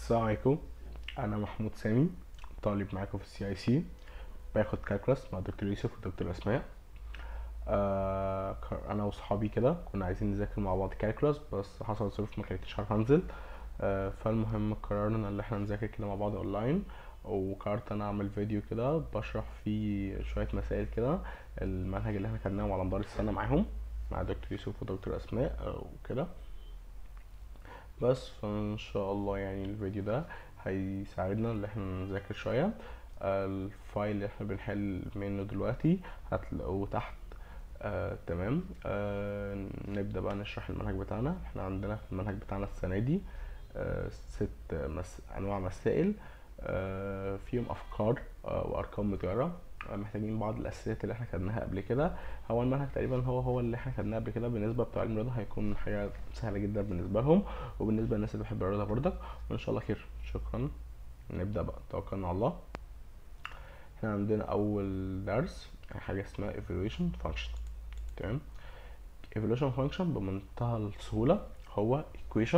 السلام عليكم انا محمود سامي طالب معاكم في السي اي سي باخد كالكلاس مع دكتور يوسف ودكتور اسماء آه ك- انا واصحابي كده كنا عايزين نذاكر مع بعض كالكلاس بس حصل ظروف ما كنتش عارف انزل آه فالمهم قررنا ان احنا نذاكر كده مع بعض اونلاين وقررت انا اعمل فيديو كده بشرح فيه شويه مسائل كده المنهج اللي احنا خدناهم على مدار السنه معاهم مع دكتور يوسف ودكتور اسماء آه، وكده بس فان شاء الله يعني الفيديو ده هيساعدنا ان احنا نذاكر شويه آه، الفايل اللي احنا بنحل منه دلوقتي هتلاقوه تحت آه، تمام آه، نبدا بقى نشرح المنهج بتاعنا احنا عندنا في المنهج بتاعنا السنه دي آه، ست مس... انواع مسائل آه، فيهم افكار آه، وارقام متجره آه، محتاجين بعض الاساسيات اللي احنا خدناها قبل كده هو المنهج تقريبا هو هو اللي احنا خدناه قبل كده بالنسبه بتوع علم الرياضه هيكون حاجه سهله جدا بالنسبه لهم وبالنسبه للناس اللي بتحب الرياضه برضك وان شاء الله خير شكرا نبدا بقى توكلنا على الله احنا عندنا اول درس حاجه اسمها evaluation function تمام evaluation function بمنتهى السهوله هو equation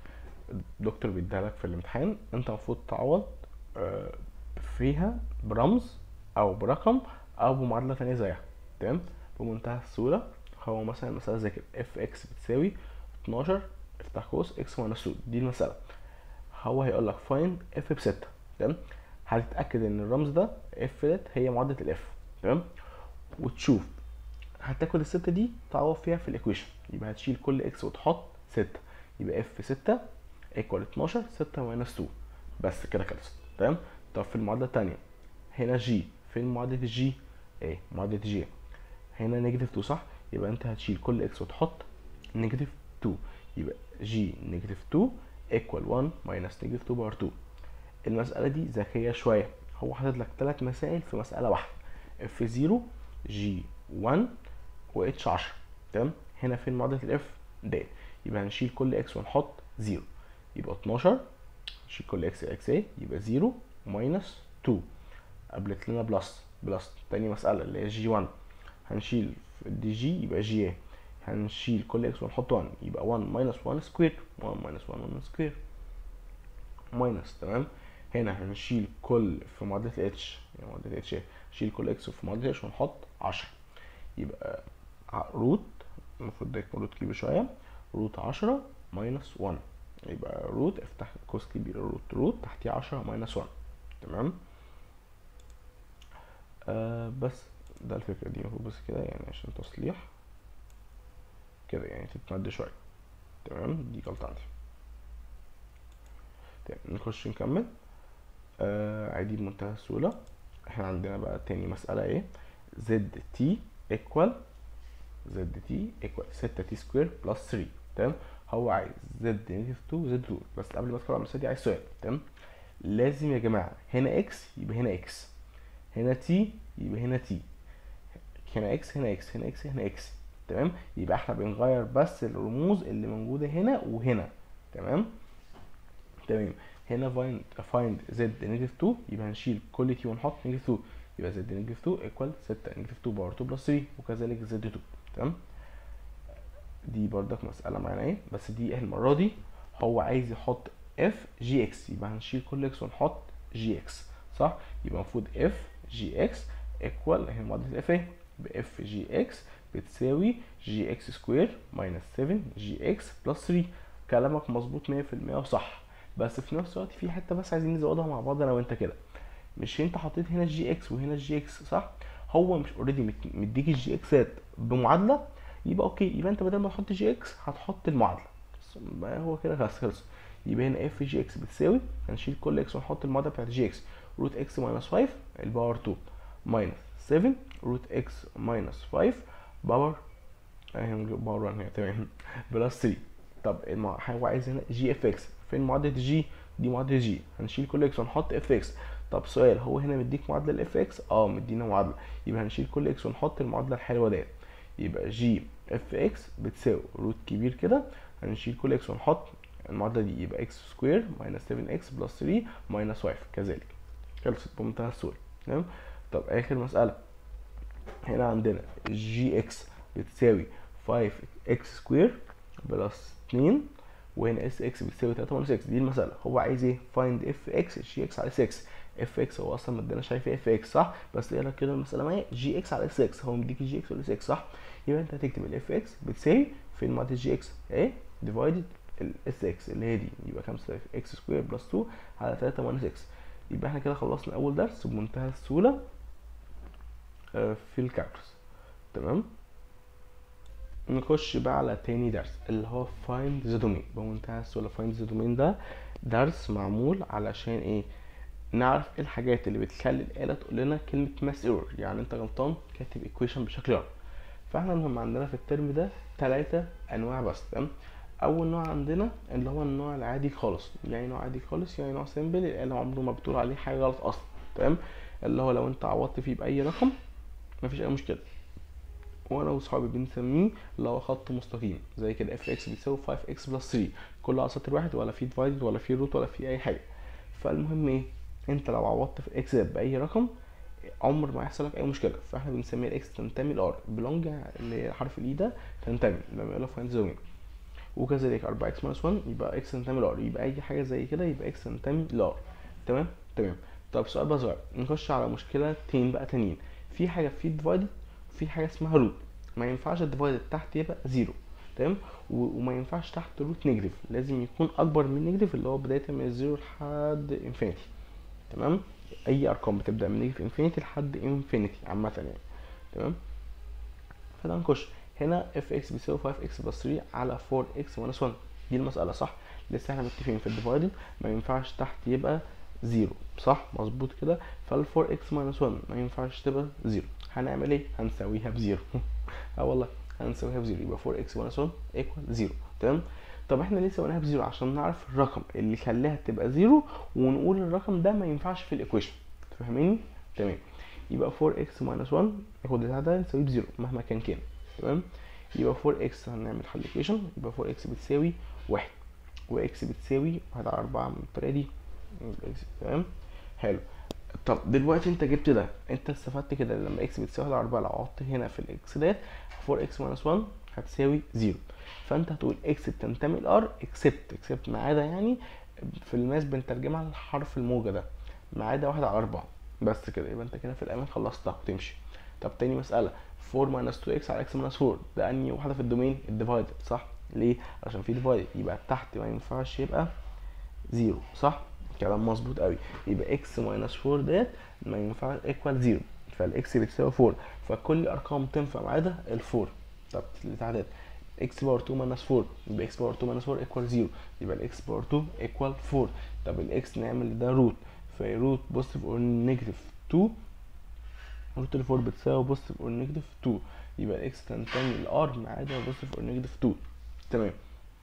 الدكتور بيديها لك في الامتحان انت المفروض تعوض آه، فيها برمز او برقم او بمعادله تانية زيها تمام بمنتهى السهوله هو مثلا مساله زي كده اف اكس بتساوي 12 افتح قوس اكس ماينس 2 دي المساله هو هيقول لك فايند اف بستة تمام هتتاكد ان الرمز ده اف ديت هي معادله الاف تمام وتشوف هتاخد الستة دي تعوض فيها في الايكويشن يبقى هتشيل كل اكس وتحط ستة يبقى اف ستة ايكوال 12 6 ماينس 2 بس كده خلصت تمام طب في المعادلة التانية هنا جي فين معادلة الجي ايه معادلة جي هنا نيجاتيف 2 صح يبقى انت هتشيل كل اكس وتحط نيجاتيف 2 يبقى جي نيجاتيف 2 ايكوال 1 ماينس نيجاتيف 2 باور 2 المسألة دي ذكية شوية هو حاطط لك ثلاث مسائل في مسألة واحدة اف 0 جي 1 و اتش 10 تمام هنا فين معادلة الاف د يبقى هنشيل كل اكس ونحط 0 يبقى 12 نشيل كل اكس اكس ايه يبقى 0 ماينس 2 قابلت لنا بلس بلس تاني مسألة اللي هي جي 1 هنشيل دي جي يبقى جي ايه هنشيل كل اكس ونحط 1 يبقى 1 ماينس 1 سكوير 1 ماينس 1 1 سكوير ماينس تمام هنا هنشيل كل في معادلة اتش يعني معادلة اتش ايه نشيل كل اكس في معادلة اتش ونحط 10 يبقى ع- روت المفروض ده يكون روت كبير شوية روت 10 ماينس 1 يبقى روت افتح قوس كبير روت روت تحتيه 10 ماينس 1 تمام آه بس ده الفكرة دي المفروض بس كده يعني عشان تصليح كده يعني تتمد شوية تمام دي غلطة عندي تمام نخش نكمل آه عادي بمنتهى السهولة احنا عندنا بقى تاني مسألة ايه زد تي ايكوال زد تي ايكوال 6 تي سكوير بلس 3 تمام هو عايز زد نيجاتيف 2 زد 2 بس قبل ما ادخل على المسألة دي عايز سؤال تمام لازم يا جماعة هنا اكس يبقى هنا اكس هنا تي يبقى هنا تي هنا اكس هنا اكس هنا اكس هنا اكس تمام يبقى احنا بنغير بس الرموز اللي موجودة هنا وهنا تمام تمام هنا فايند فايند زد نيجاتيف 2 يبقى هنشيل كل تي ونحط نيجاتيف 2 يبقى زد نيجاتيف 2 ايكوال 6 نيجاتيف 2 باور 2 بلس 3 وكذلك زد 2 تمام دي بردك مسألة معانا ايه بس دي ايه المرة دي هو عايز يحط اف جي اكس يبقى هنشيل كل اكس ونحط جي اكس صح يبقى المفروض اف جي اكس ايكوال اهي معادلة الاف ايه يبقى اف جي اكس بتساوي جي اكس سكوير ماينس 7 جي اكس بلس 3 كلامك مظبوط 100% وصح بس في نفس الوقت في حته بس عايزين نزودها مع بعض انا وانت كده مش انت حطيت هنا الجي اكس وهنا الجي اكس صح هو مش اوريدي مديك الجي اكسات بمعادله يبقى اوكي يبقى انت بدل ما تحط جي اكس هتحط المعادله بس بقى هو كده خلاص خلص يبقى هنا اف جي اكس بتساوي هنشيل كل اكس ونحط المعادله بتاعت جي اكس روت اكس ماينس 5 الباور 2 ماينس 7 روت اكس ماينس 5 باور اهي باور 1 هي تمام بلس 3 طب المع... هو عايز هنا جي اف اكس فين معادله جي دي معادله جي هنشيل كل اكس ونحط اف اكس طب سؤال هو هنا مديك معادله الاف اكس اه مدينا معادله يبقى هنشيل كل اكس ونحط المعادله الحلوه ديت يبقى جي اف اكس بتساوي روت كبير كده هنشيل كل اكس ونحط المعادله دي يبقى اكس سكوير ماينس 7 اكس بلس 3 ماينس 5 كذلك خلصت بمنتهى السهوله تمام طب اخر مساله هنا عندنا جي اكس بتساوي 5 اكس سكوير بلس 2 وهنا اس اكس بتساوي 3 ماينس اكس دي المساله هو عايز ايه فايند اف اكس جي اكس على 6 اف اكس هو اصلا مدينا شايف اف اكس صح بس ايه لك كده المساله معايا جي اكس على 6 هو مديك جي اكس ولا 6 صح يبقى انت هتكتب الاف اكس بتساوي فين معادله جي اكس ايه ديفايدد الاس اكس اللي هي دي يبقى 5 اكس سكوير بلس 2 على 3 ماينس اكس يبقى احنا كده خلصنا اول درس بمنتهى السهوله آه، في الكالكولس تمام نخش بقى على تاني درس اللي هو find the domain بمنتهى السهولة find the domain ده درس معمول علشان ايه نعرف ايه الحاجات اللي بتخلي الآلة تقول لنا كلمة mass error يعني انت غلطان كاتب equation بشكل غلط فاحنا المهم عندنا في الترم ده تلاتة انواع بس تمام اول نوع عندنا اللي هو النوع العادي خالص يعني نوع عادي خالص يعني نوع سيمبل الآلة عمره ما بتقول عليه حاجة غلط اصلا تمام اللي هو لو انت عوضت فيه بأي رقم مفيش اي مشكلة وانا واصحابي بنسميه اللي هو خط مستقيم زي كده اف اكس بتساوي 5 اكس بلس 3 كله على سطر واحد ولا في ديفايد ولا في روت ولا في اي حاجه فالمهم ايه انت لو عوضت في اكس باي رقم عمر ما هيحصل لك اي مشكله فاحنا بنسميه الاكس تنتمي لار بلونج اللي هي حرف الاي ده تنتمي لما يقول لك فايند زوين وكذلك 4 اكس ماينس 1 يبقى اكس تنتمي لار يبقى اي حاجه زي كده يبقى اكس تنتمي لار تمام تمام طب سؤال بقى صغير نخش على مشكلتين بقى تانيين في حاجه في ديفايد في حاجه اسمها روت ما ينفعش الديفايد تحت يبقى زيرو تمام و- وما ينفعش تحت روت نيجاتيف لازم يكون اكبر من نيجاتيف اللي هو بدايه من الزيرو لحد انفينيتي تمام اي ارقام بتبدا من نيجاتيف انفينيتي لحد انفينيتي عامه يعني تمام فده نخش هنا اف اكس بيساوي 5 اكس بلس 3 على 4 اكس ماينس 1 دي المساله صح لسه احنا متفقين في الديفايدد ما ينفعش تحت يبقى زيرو صح مظبوط كده فال 4 اكس ماينس 1 ما ينفعش تبقى زيرو هنعمل ايه هنساويها بزيرو اه والله هنساويها بزيرو يبقى 4 اكس ماينس 1 ايكوال زيرو تمام طب احنا ليه سويناها بزيرو عشان نعرف الرقم اللي خلاها تبقى زيرو ونقول الرقم ده ما ينفعش في الايكويشن فاهميني تمام يبقى 4 اكس ماينس 1 ناخد البتاع ده نساويه بزيرو مهما كان كان تمام يبقى 4 اكس هنعمل حل ايكويشن يبقى 4 اكس بتساوي 1 واكس بتساوي 1 على 4 من الطريقه دي يبقى إكس- تمام حلو طب دلوقتي انت جبت ده انت استفدت كده لما اكس بتساوي 1 على 4 لو عوضت هنا في الاكس ديت 4 اكس ماينس 1 هتساوي 0 فانت هتقول اكس بتنتمي لار اكسبت اكسبت ما عدا يعني في الماس بنترجمها للحرف الموجة ده ما عدا 1 على 4 بس كده يبقى انت كده في الامان خلصتها وتمشي طب تاني مسألة 4 ماينس 2 اكس على اكس ماينس 4 ده انهي واحدة في الدومين الديفايدد صح ليه عشان في ديفايدد يبقى تحت ما ينفعش يبقى زيرو صح كلام مظبوط قوي يبقى اكس ماينس 4 ديت ما ينفعش ايكوال زيرو فالاكس بتساوي 4 فكل ارقام تنفع ما عدا الفور طب اللي تحت ديت اكس باور 2 ماينس 4 يبقى اكس باور 2 ماينس 4 ايكوال 0 يبقى الاكس باور 2 ايكوال 4 طب الاكس نعمل ده روت فروت بوزيتيف اور نيجاتيف 2 روت ال 4 بتساوي بوزيتيف اور نيجاتيف 2 يبقى الاكس تنتمي لار ما عدا بوزيتيف اور نيجاتيف 2 تمام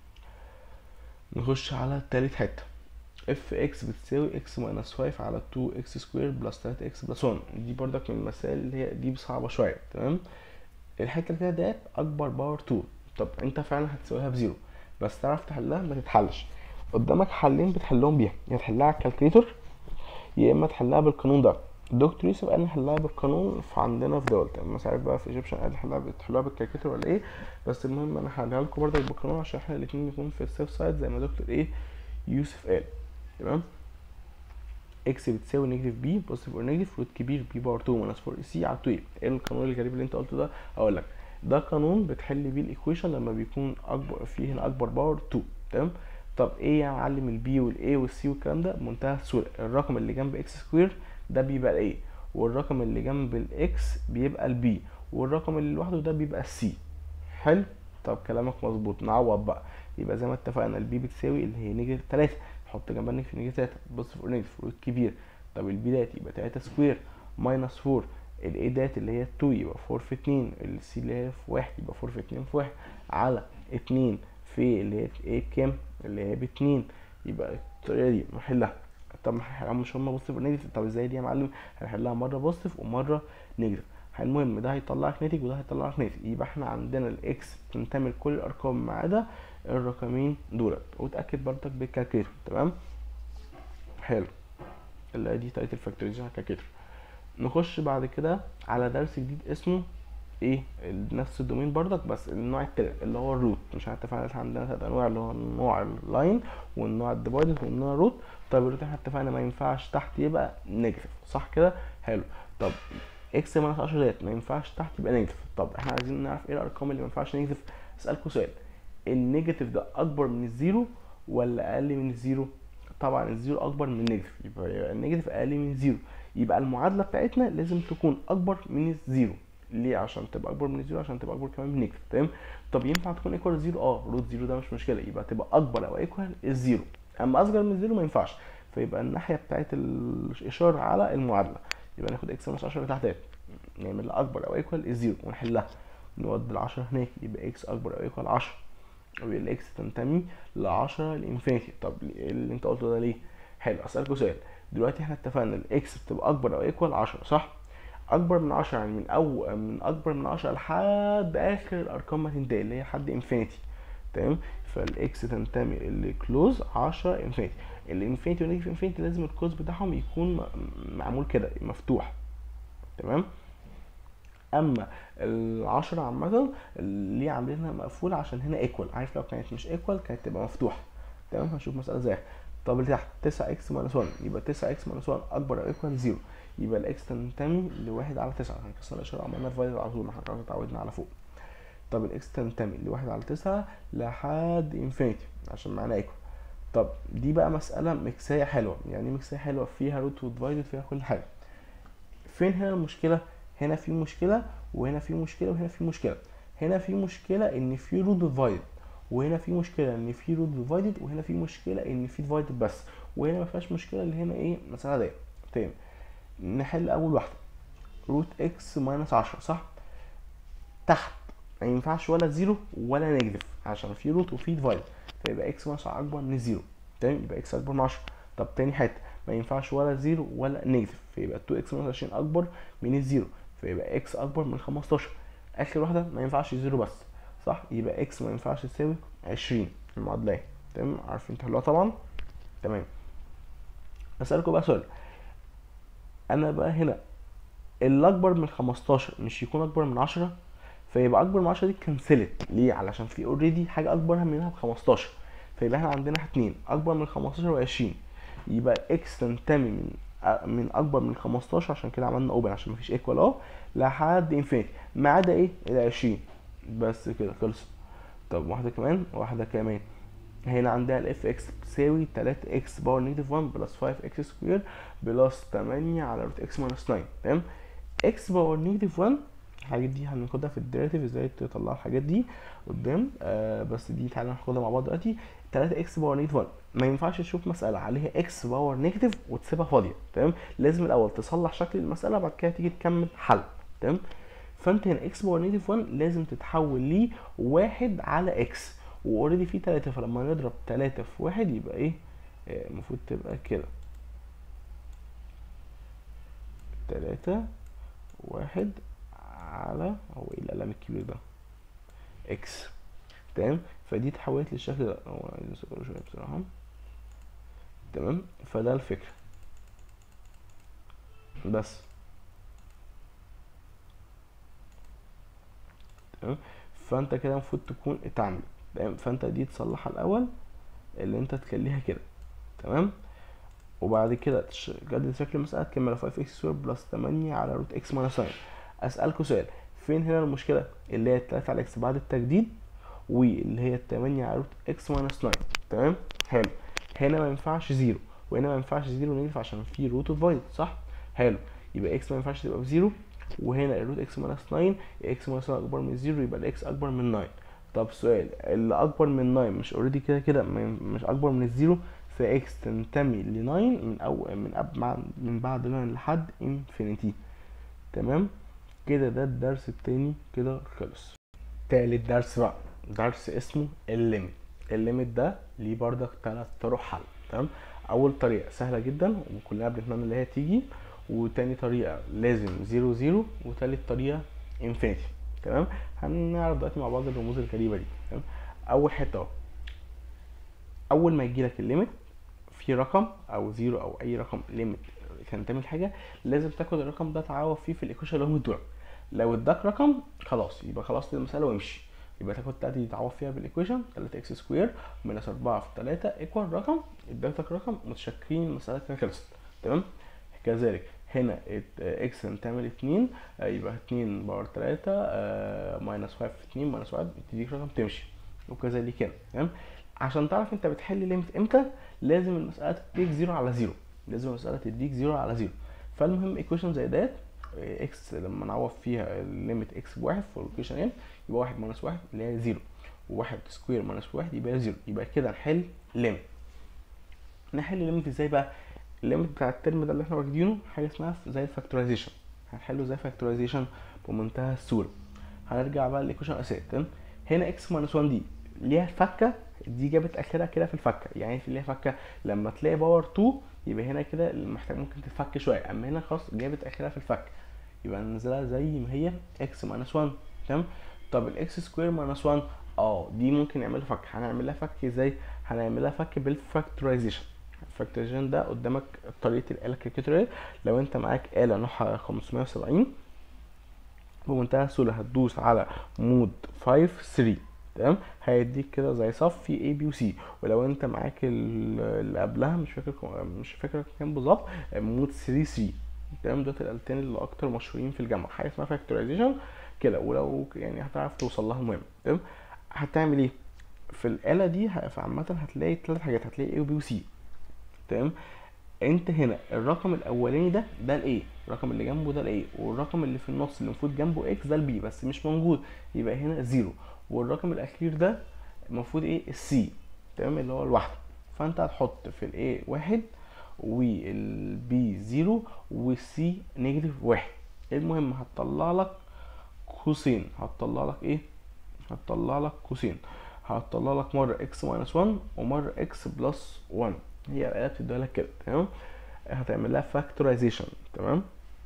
نخش على تالت حته اف اكس بتساوي اكس ماينس 5 على 2 اكس سكوير بلس 3 اكس بلس 1 دي برضك من المسائل اللي هي دي صعبه شويه تمام الحته اللي فيها ديت اكبر باور 2 طب انت فعلا هتساويها بزيرو بس تعرف تحلها ما تتحلش قدامك حلين بتحلهم بيها يا تحلها على الكالكليتر يا اما تحلها بالقانون ده دكتور يوسف قال نحلها بالقانون فعندنا في دول تمام مش عارف بقى في ايجيبشن قال نحلها بتحلوها بالكالكليتر ولا ايه بس المهم انا هحلها لكم برضك بالقانون عشان احنا الاتنين نكون في السيف سايد زي ما دكتور ايه يوسف قال تمام اكس بتساوي نيجاتيف بي بوزيتيف اور نيجاتيف روت كبير بي باور 2 ماينس 4 سي على 2 ايه القانون الغريب اللي انت قلته ده اقول لك ده قانون بتحل بيه الايكويشن لما بيكون اكبر فيه هنا اكبر باور 2 تمام طب ايه يا معلم البي والاي والسي والكلام ده بمنتهى السهوله الرقم اللي جنب اكس سكوير ده بيبقى الاي والرقم اللي جنب الاكس بيبقى البي والرقم اللي لوحده ده بيبقى السي حلو طب كلامك مظبوط نعوض بقى يبقى زي ما اتفقنا البي بتساوي اللي هي نيجاتيف 3 نحط جنبها نيجاتيف نيجاتيف 3 بص فوق نيجاتيف روت كبير طب البي ديت يبقى 3 سكوير ماينس 4 الاي ديت اللي هي 2 يبقى 4 في 2 السي اللي هي في 1 يبقى 4 في 2 في 1 على 2 في اللي هي ايه بكام اللي هي ب 2 يبقى الطريقه دي نحلها طب ما مش هما بوزيتيف ونيجاتيف طب ازاي دي يا معلم هنحلها مره بوزيتيف ومره نيجاتيف المهم ده هيطلع لك ناتج وده هيطلع لك ناتج يبقى احنا عندنا الاكس تنتمي لكل الارقام ما عدا الرقمين دولت وتاكد برضك بالكالكليتر تمام حلو اللي دي طريقه الفاكتورايزيشن على الكالكليتر نخش بعد كده على درس جديد اسمه ايه نفس الدومين بردك بس النوع التالت اللي هو الروت مش اتفقنا عندنا ثلاث انواع اللي هو النوع اللاين والنوع الديفايدد والنوع الروت طب الروت احنا اتفقنا ما ينفعش تحت يبقى نيجاتيف صح كده حلو طب اكس ماينس 10 ديت ما ينفعش تحت يبقى نيجاتيف طب احنا عايزين نعرف ايه الارقام اللي ما ينفعش نيجاتيف اسالكم سؤال النيجاتيف ده اكبر من الزيرو ولا اقل من الزيرو طبعا الزيرو اكبر من النيجاتيف يبقى النيجاتيف اقل من الزيرو يبقى المعادله بتاعتنا لازم تكون اكبر من الزيرو ليه عشان تبقى اكبر من الزيرو عشان تبقى اكبر كمان من النيجاتيف تمام طب ينفع تكون ايكوال الزيرو اه روت زيرو ده مش مشكله يبقى تبقى اكبر او ايكوال الزيرو اما اصغر من الزيرو ما ينفعش فيبقى الناحيه بتاعت الاشاره على المعادله يبقى ناخد اكس ماينس 10 اللي تحت نعمل لها اكبر او ايكوال الزيرو ونحلها نودي ال 10 هناك يبقى اكس اكبر او ايكوال 10 ويبقى الاكس تنتمي ل 10 لانفينيتي طب اللي انت قلته ده ليه حلو اسالكوا سؤال دلوقتي احنا اتفقنا الاكس بتبقى اكبر او ايكوال 10 صح اكبر من 10 يعني من او من اكبر من 10 لحد اخر الارقام ما تنتهي اللي هي حد انفينيتي تمام فالاكس تنتمي لكلوز 10 انفينيتي الانفينيتي والنيجاتيف انفينيتي لازم الكوز بتاعهم يكون معمول كده مفتوح تمام اما العشرة عامة ليه عاملينها مقفولة عشان هنا ايكوال عارف لو كانت مش ايكوال كانت تبقى مفتوحة تمام هنشوف مسألة زيها طب اللي تحت 9 اكس ماينس 1 يبقى 9 اكس ماينس 1 اكبر او ايكوال 0 يبقى الاكس تنتمي لواحد على 9 هنكسر الاشارة عملنا ديفايد على طول ما احنا اتعودنا على فوق طب الاكس تنتمي لواحد على 9 لحد انفينيتي عشان معانا ايكوال طب دي بقى مسألة مكسية حلوة يعني مكسية حلوة فيها روت وديفايدد فيها كل حاجة فين هنا المشكلة هنا في مشكلة وهنا في مشكلة وهنا في مشكلة هنا في مشكلة ان في روت ديفايدد وهنا في مشكلة ان في روت ديفايدد وهنا في مشكلة ان في ديفايدد بس وهنا ما فيهاش مشكلة اللي هنا ايه المسألة دي تمام نحل اول واحدة روت اكس ماينس 10 صح تحت ما ينفعش ولا زيرو ولا نيجاتيف عشان في روت وفي ديفايد فيبقى اكس ماينس اكبر من زيرو تمام يبقى اكس اكبر من 10 طب تاني حته ما ينفعش ولا زيرو ولا نيجاتيف فيبقى 2 اكس ماينس 20 اكبر من الزيرو فيبقى اكس اكبر من 15 اخر واحده ما ينفعش زيرو بس صح يبقى اكس ما ينفعش تساوي 20 المعادله اهي تمام عارفين تحلوها طبعا تمام اسالكم بقى سؤال انا بقى هنا اللي اكبر من 15 مش يكون اكبر من 10 فيبقى اكبر من 10 دي كنسلت ليه علشان في اوريدي حاجه اكبر منها ب 15 فيبقى احنا عندنا اتنين اكبر من 15 و20 يبقى اكس تنتمي من من اكبر من 15 عشان كده عملنا اوبن عشان مفيش ايكوال اهو لحد انفينيتي ما عدا ايه ال 20 بس كده خلص طب واحده كمان واحده كمان هنا عندها الاف اكس بتساوي 3 اكس باور نيجاتيف 1 بلس 5 اكس سكوير بلس 8 على روت اكس ماينس 9 تمام اكس باور نيجاتيف 1 الحاجات دي هناخدها في الديريتيف ازاي تطلع الحاجات دي قدام آه بس دي تعالى ناخدها مع بعض دلوقتي 3 اكس باور نيجاتيف 1 ما ينفعش تشوف مساله عليها اكس باور نيجاتيف وتسيبها فاضيه تمام لازم الاول تصلح شكل المساله بعد كده تيجي تكمل حل تمام فانت هنا اكس باور نيجاتيف 1 لازم تتحول ليه واحد على اكس واوريدي في 3 فلما نضرب 3 في واحد يبقى ايه المفروض آه تبقى كده 3 واحد على هو ايه القلم الكبير ده اكس تمام فدي اتحولت للشكل ده هو عايز اصغره شويه بصراحه تمام فده الفكره بس تمام فانت كده المفروض تكون اتعمل تمام فانت دي تصلحها الاول اللي انت تخليها كده تمام وبعد كده تجدد شكل المسألة تكمل 5 اكس سكوير بلس 8 على روت اكس ماينس 9 اسالكوا سؤال فين هنا المشكله اللي هي 3 على اكس بعد التجديد واللي هي 8 على روت اكس ماينس 9 تمام حلو هنا ما ينفعش زيرو وهنا ما ينفعش زيرو نيجاتيف عشان في روت ديفايد صح حلو يبقى اكس ما ينفعش تبقى بزيرو وهنا الروت اكس ماينس 9 اكس ماينس 9 اكبر من زيرو يبقى الاكس اكبر من 9 طب سؤال اللي اكبر من 9 مش اوريدي كده كده مش اكبر من الزيرو فاكس تنتمي ل 9 من او من أب من بعد 9 لحد انفينيتي تمام كده ده الدرس التاني كده خلص تالت درس بقى درس اسمه الليميت الليميت ده ليه بردك تلات طرق حل تمام اول طريقه سهله جدا وكلنا بنتمنى اللي هي تيجي وتاني طريقه لازم زيرو زيرو وتالت طريقه انفينيتي تمام هنعرف دلوقتي مع بعض الرموز الغريبه دي تمام اول حته اهو اول ما يجيلك الليميت في رقم او زيرو او اي رقم ليميت كان تعمل حاجه لازم تاخد الرقم ده تعوض فيه في الايكويشن اللي هو مدولك لو اداك رقم خلاص يبقى خلاص المساله وامشي يبقى تاخد 3 دي تعوض فيها بالايكويشن 3 اكس سكوير ماينس 4 في 3 ايكوال رقم اديتك رقم متشكرين المساله كده خلصت تمام كذلك هنا اكس هتعمل 2 يبقى 2 باور 3 ماينس 5 في 2 ماينس 1 تديك رقم تمشي وكذلك هنا تمام عشان تعرف انت بتحل ليميت امتى لازم المساله تديك 0 على 0 لازم المساله تديك 0 على 0 فالمهم ايكويشن زي ديت اكس لما نعوض فيها الليميت اكس بواحد في الايكويشن ان يبقى واحد ماينس واحد اللي هي زيرو وواحد سكوير ماينس واحد يبقى زيرو يبقى كده نحل ليميت نحل ليميت ازاي بقى الليميت بتاع الترم ده اللي احنا واخدينه حاجه اسمها زي الفاكتورايزيشن هنحله زي فاكتورايزيشن بمنتهى السهوله هنرجع بقى للايكويشن الاساسيه تمام هنا اكس ماينس 1 دي ليها فكه دي جابت اخرها كده في الفكه يعني في ليها فكه لما تلاقي باور 2 يبقى هنا كده محتاج ممكن تتفك شويه اما هنا خلاص جابت اخرها في الفك يبقى ننزلها زي ما هي اكس ماينس 1 تمام طب الاكس سكوير ماينس 1 اه دي ممكن نعملها فك هنعمل لها فك ازاي هنعملها فك بالفاكتورايزيشن الفاكتورايزيشن ده قدامك طريقه الاله الكالكوليتر لو انت معاك اله نوعها 570 بمنتهى السهوله هتدوس على مود 5 3 تمام هيديك كده زي صف في اي بي وسي ولو انت معاك اللي قبلها مش فاكر مش فاكر كام بالظبط مود 3 3 تمام دول الالتين اللي اكتر مشهورين في الجامعه حاجه اسمها فاكتورايزيشن كده ولو يعني هتعرف توصل لها المهم تمام هتعمل ايه في الاله دي عامه هتلاقي ثلاث حاجات هتلاقي اي وبي وسي تمام انت هنا الرقم الاولاني ده ده الاي الرقم اللي جنبه ده الاي والرقم اللي في النص اللي المفروض جنبه اكس ده البي بس مش موجود يبقى هنا زيرو والرقم الاخير ده المفروض ايه السي تمام اللي هو لوحده فانت هتحط في الاي واحد والبي زيرو والسي نيجاتيف واحد المهم هتطلع لك قوسين هتطلع لك ايه هتطلع لك قوسين هتطلع لك مره اكس ماينس 1 ومره اكس بلس 1 هي الآلة بتديها لك كده تمام هتعمل لها فاكتورايزيشن تمام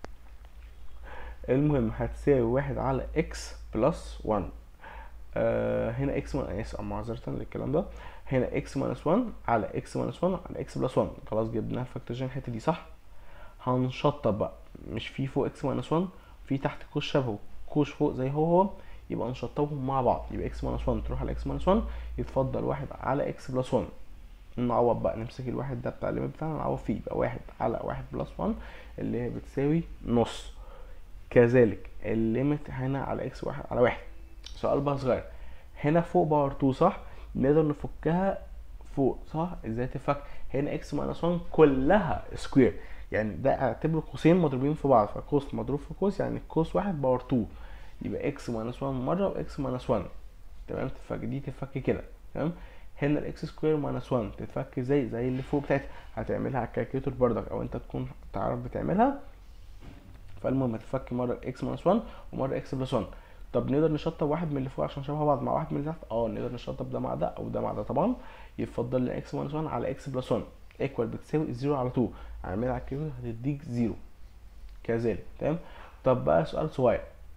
المهم هتساوي واحد على اكس بلس 1 آه هنا اكس من اسف معذرة للكلام ده هنا اكس ماينس 1 على اكس ماينس 1 على اكس بلس 1 خلاص جبنا الفاكتورايزيشن الحته دي صح هنشطب بقى مش في فوق اكس ماينس 1 في تحت قوس شبهه قوس فوق زي هو هو يبقى نشطبهم مع بعض يبقى اكس ماينس 1 تروح على اكس ماينس 1 يتفضل واحد على اكس بلس 1 نعوض بقى نمسك الواحد ده بتاع الليميت بتاعنا نعوض فيه يبقى واحد على واحد بلس 1 اللي هي بتساوي نص كذلك الليميت هنا على اكس واحد على واحد سؤال بقى صغير هنا فوق باور 2 صح نقدر نفكها فوق صح ازاي تفك هنا اكس ماينس 1 كلها سكوير يعني ده اعتبره قوسين مضروبين في بعض فقوس مضروب في قوس يعني قوس واحد باور 2 يبقى اكس ماينس 1 مره واكس ماينس 1 تمام تفك دي تفك كده تمام هنا الاكس سكوير ماينس 1 تتفك ازاي زي اللي فوق بتاعتها هتعملها على الكالكوليتر بردك او انت تكون تعرف بتعملها فالمهم هتفك مره اكس ماينس 1 ومره اكس بلس 1 طب نقدر نشطب واحد من اللي فوق عشان شبه بعض مع واحد من اللي تحت اه نقدر نشطب ده مع ده او ده مع ده طبعا يفضل لنا اكس ماينس 1 على اكس بلس 1 ايكوال بتساوي 0 على 2 اعملها على الكالكوليتر هتديك 0 كذلك تمام طب بقى سؤال صغير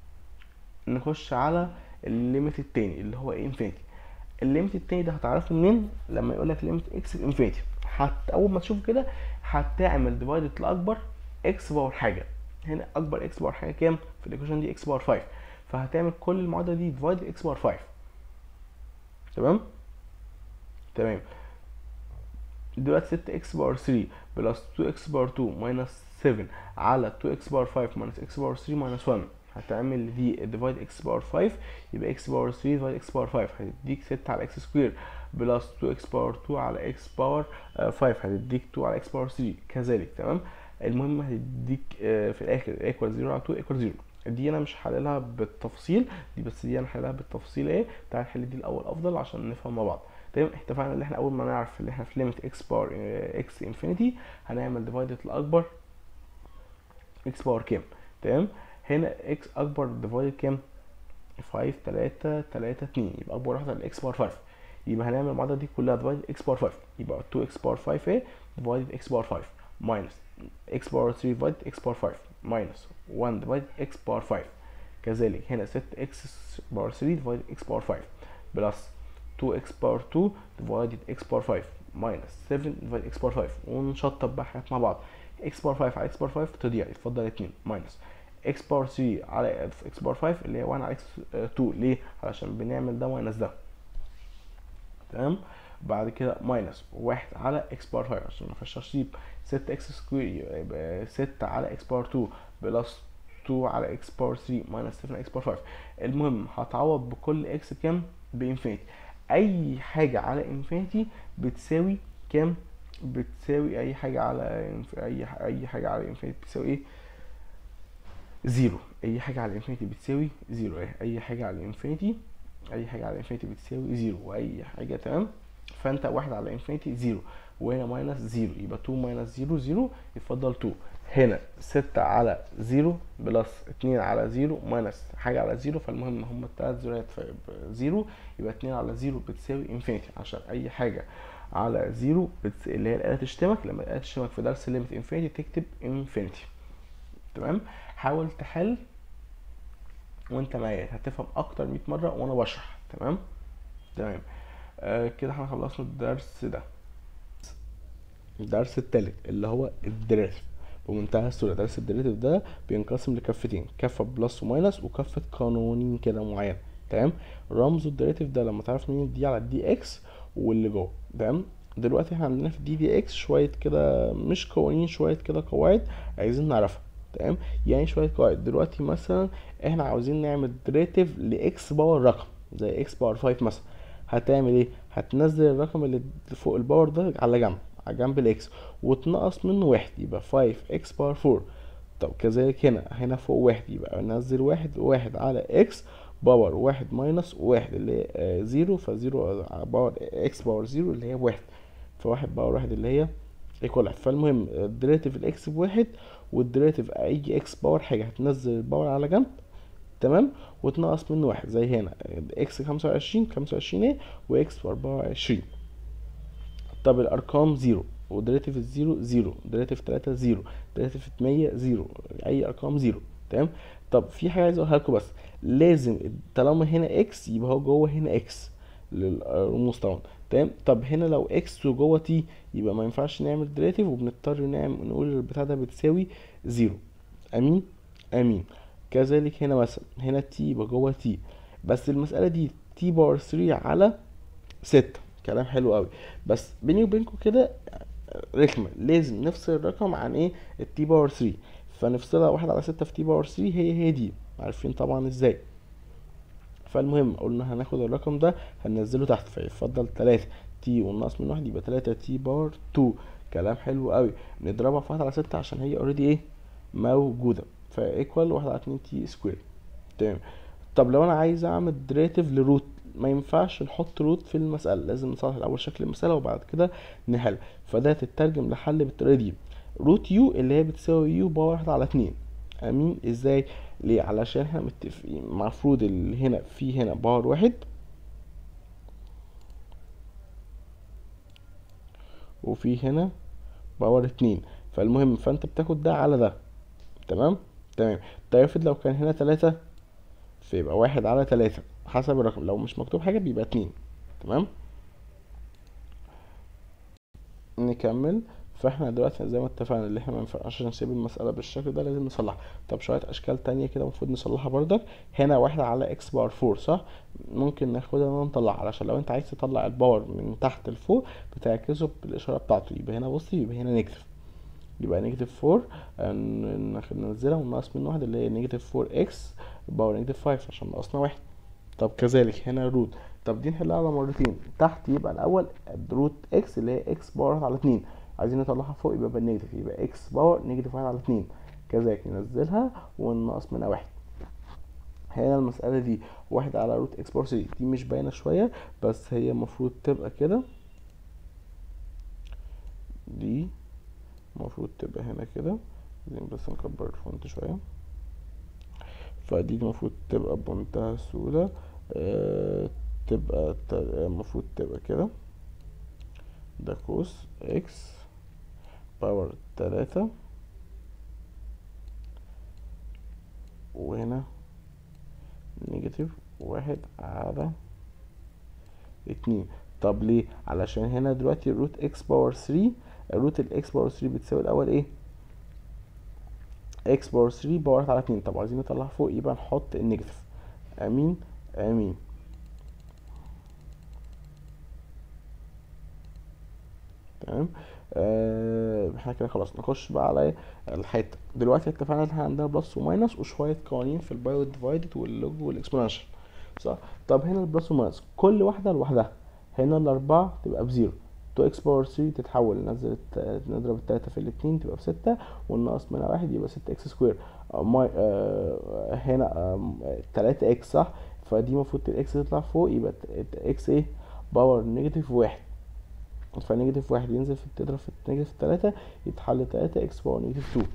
نخش على الليميت التاني اللي هو ايه انفينيتي الليميت التاني ده هتعرفه منين لما يقول لك ليميت اكس بانفينيتي حتى اول ما تشوف كده هتعمل ديفايدد لاكبر اكس باور حاجه هنا اكبر اكس باور حاجه كام في الايكويشن دي اكس باور 5 فهتعمل كل المعادله دي ديفايد اكس باور 5 تمام تمام دلوقتي 6 اكس باور 3 بلس 2 اكس باور 2 ماينس 7 على 2 اكس باور 5 ماينس اكس باور 3 ماينس 1 هتعمل دي ديفايد اكس باور 5 يبقى اكس باور 3 ديفايد اكس باور 5 هتديك 6 على اكس سكوير بلس 2 اكس باور 2 على اكس باور 5 هتديك 2 على اكس باور 3 كذلك تمام المهم هتديك في الاخر ايكوال 0 على 2 ايكوال 0 دي انا مش حللها بالتفصيل دي بس دي انا حللها بالتفصيل ايه تعال نحل دي الاول افضل عشان نفهم مع بعض تمام اتفقنا ان احنا اول ما نعرف ان احنا في ليميت اكس باور اكس انفينيتي هنعمل ديفايدد الاكبر اكس باور كام تمام هنا اكس اكبر ديفايدد كام 5 3 3 2 يبقى اكبر واحده الاكس باور 5 يبقى هنعمل المعادله دي كلها ديفايد اكس باور 5 يبقى 2 اكس باور 5 ايه ديفايد اكس باور 5 ماينس اكس باور 3 ديفايد اكس باور 5 ماينس 1 ديفايد اكس باور 5 كذلك هنا 6 اكس باور 3 ديفايد اكس باور 5 بلس 2 اكس باور 2 ديفايد اكس باور 5 ماينس 7 ديفايد اكس باور 5 ونشطب بقى حاجات مع بعض اكس باور 5 على اكس باور 5 تضيع يتفضل 2 ماينس x باور 3 على x باور 5 اللي هي 1 على x 2 ليه علشان بنعمل ده ماينس ده تمام بعد كده ماينس واحد على x باور 5 عشان ما فيهاش ترتيب 6 اكس سكوير يبقى 6 على x باور 2 بلس 2 على x باور 3 ماينس 7 x باور 5 المهم هتعوض بكل x بكام بانفينيتي اي حاجه على انفينيتي بتساوي كام بتساوي اي حاجه على inf- اي ح- اي حاجه على انفينيتي بتساوي ايه زيرو اي حاجه على انفينيتي بتساوي زيرو ايه اي حاجه على انفينيتي اي حاجه على انفينيتي بتساوي زيرو واي حاجه تمام فانت واحد على انفينيتي زيرو وهنا ماينس زيرو يبقى 2 ماينس زيرو زيرو يفضل 2 هنا 6 على زيرو بلس 2 على زيرو ماينس حاجه على زيرو فالمهم هم التلات زيروات فيبقى زيرو يبقى 2 على زيرو بتساوي انفينيتي عشان اي حاجه على زيرو بتس... اللي هي الآلة تشتمك لما الآلة تشتمك في درس ليميت انفينيتي تكتب انفينيتي تمام حاول تحل وانت معايا هتفهم اكتر 100 مره وانا بشرح تمام تمام آه كده احنا خلصنا الدرس ده الدرس التالت اللي هو الدريريتيف بمنتهى السهولة درس الدريريتيف ده بينقسم لكفتين كفة بلس وماينس وكفة قانونين كده معين تمام رمز الدريريتيف ده لما تعرف مين دي على الدي اكس واللي جوه تمام دلوقتي احنا عندنا في الدي دي اكس شوية كده مش قوانين شوية كده قواعد عايزين نعرفها تمام يعني شوية قواعد دلوقتي مثلا احنا عاوزين نعمل دريريتيف لاكس باور رقم زي اكس باور 5 مثلا هتعمل ايه هتنزل الرقم اللي فوق الباور ده على جنب على جنب الاكس وتنقص منه واحد يبقى 5 اكس باور 4 طب كذلك هنا هنا فوق واحد يبقى ننزل واحد واحد على اكس باور واحد ماينس واحد اللي هي آه، زيرو فزيرو على باور اكس باور زيرو اللي هي واحد فواحد باور واحد اللي هي ايكوال فالمهم الدريتيف الاكس بواحد والدريتيف اي اكس باور حاجة هتنزل الباور على جنب تمام وتنقص منه واحد زي هنا اكس خمسة وعشرين خمسة وعشرين ايه واكس بأربعة وعشرين طب الأرقام زيرو ودريتيف الزيرو زيرو دريتيف تلاتة زيرو دريتيف مية زيرو أي أرقام زيرو تمام طب في حاجة عايز أقولها لكم بس لازم طالما هنا اكس يبقى هو جوه هنا اكس للرموز طبعا تمام طب هنا لو اكس وجوه تي يبقى ما ينفعش نعمل دريتيف وبنضطر نعمل نقول البتاع ده بتساوي زيرو امين امين كذلك هنا مثلا هنا تي يبقى جوه تي بس المسألة دي تي باور 3 على ستة كلام حلو قوي بس بيني وبينكم كده رخمة لازم نفصل الرقم عن ايه التي باور 3 فنفصلها واحد على ستة في تي باور 3 هي هي دي عارفين طبعا ازاي فالمهم قلنا هناخد الرقم ده هننزله تحت فيفضل تلاتة تي والناقص من واحد يبقى تلاتة تي باور 2 كلام حلو قوي نضربها في واحد على ستة عشان هي اوريدي ايه موجودة فايكوال واحد على اتنين تي سكوير تمام طب لو انا عايز اعمل دريتيف لروت ما ينفعش نحط روت في المسألة لازم نصلح الأول شكل المسألة وبعد كده نحل فده تترجم لحل بالطريقة دي روت يو اللي هي بتساوي يو باور واحد على اتنين امين ازاي ليه علشان احنا متفقين المفروض اللي هنا في هنا باور واحد وفي هنا باور اتنين فالمهم فانت بتاخد ده على ده تمام تمام طيب افرض لو كان هنا تلاتة فيبقى واحد على تلاتة حسب الرقم لو مش مكتوب حاجة بيبقى اتنين تمام نكمل فاحنا دلوقتي زي ما اتفقنا اللي احنا ما ينفعش نسيب المسألة بالشكل ده لازم نصلحها طب شوية اشكال تانية كده المفروض نصلحها بردك هنا واحد على اكس باور فور صح ممكن ناخدها ونطلعها علشان لو انت عايز تطلع الباور من تحت لفوق بتعكسه بالاشارة بتاعته يبقى هنا بصي يبقى هنا نيجاتيف يبقى نيجاتيف فور ننزلها وننقص منه واحد اللي هي نيجاتيف فور اكس باور نيجاتيف فايف عشان ناقصنا واحد طب كذلك هنا روت طب دي نحلها على مرتين تحت يبقى الاول روت اكس اللي هي اكس باور واحد على اتنين عايزين نطلعها فوق يبقى بالنيجاتيف يبقى اكس باور نيجاتيف واحد على اتنين كذلك ننزلها وننقص منها واحد هنا المسألة دي واحد على روت اكس باور 3 دي مش باينة شوية بس هي المفروض تبقى كده دي المفروض تبقى هنا كده عايزين بس نكبر الفونت شوية فدي المفروض تبقى بمنتهى السهولة آه تبقى المفروض تبقى كده ده كوس اكس باور تلاتة وهنا نيجاتيف واحد على اتنين طب ليه علشان هنا دلوقتي الروت اكس باور 3 الروت الاكس باور 3 بتساوي الاول ايه اكس باور 3 باورت على 2 طب عايزين نطلعها فوق يبقى نحط النيجاتيف امين امين تمام آه، احنا كده خلاص نخش بقى على الحته دلوقتي اتفقنا ان احنا عندنا بلس وماينس وشويه قوانين في البايو ديفايدد واللوج والاكسبوننشال صح طب هنا البلس والماينس كل واحده لوحدها هنا الاربعه تبقى بزيرو 2 اكس باور 3 تتحول نزلت نضرب التلاتة في الاتنين تبقى بستة والناقص منها واحد يبقى ستة اكس سكوير ماي آه هنا آه تلاتة اكس صح فدي المفروض الاكس تطلع فوق يبقى اكس ايه باور نيجاتيف واحد فنيجاتيف واحد ينزل في تضرب في نيجاتيف تلاتة يتحل تلاتة اكس باور نيجاتيف تو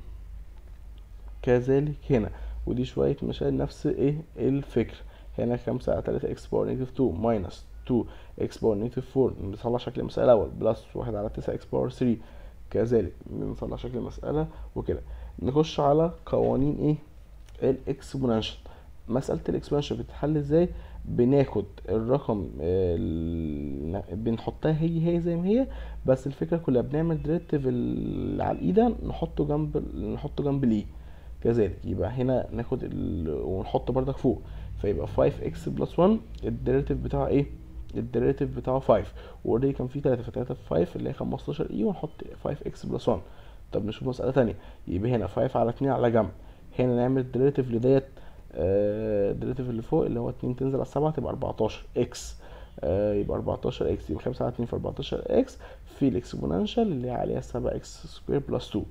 كذلك هنا ودي شوية مشاهد نفس ايه الفكرة هنا خمسة على تلاتة اكس باور نيجاتيف تو ماينس تو اكس باور نيجاتيف فور نطلع شكل المسألة الأول بلس واحد على تسعة اكس باور ثري كذلك نطلع شكل المسألة وكده نخش على قوانين ايه الاكسبوننشال مسألة الاكسبوننشال بتتحل ازاي بناخد الرقم ال... بنحطها هي هي زي ما هي بس الفكرة كلها بنعمل ديريتيف اللي على الايدة نحطه جنب نحطه جنب الاي كذلك يبقى هنا ناخد ال... ونحطه بردك فوق فيبقى 5 x بلس 1 الديريتيف بتاعه ايه الديريتيف بتاعه 5 واوريدي كان في 3 ف 3 في 5 اللي هي 15 اي ونحط 5 x بلس 1 طب نشوف مسألة تانية يبقى هنا 5 على 2 على جنب هنا نعمل ديريتيف لديت الديريتيف اللي فوق اللي هو 2 تنزل على 7 تبقى 14 اكس آه يبقى 14 اكس يبقى 5 على 2 في 14 اكس في الاكسبوننشال اللي عليها 7 اكس سكوير بلس 2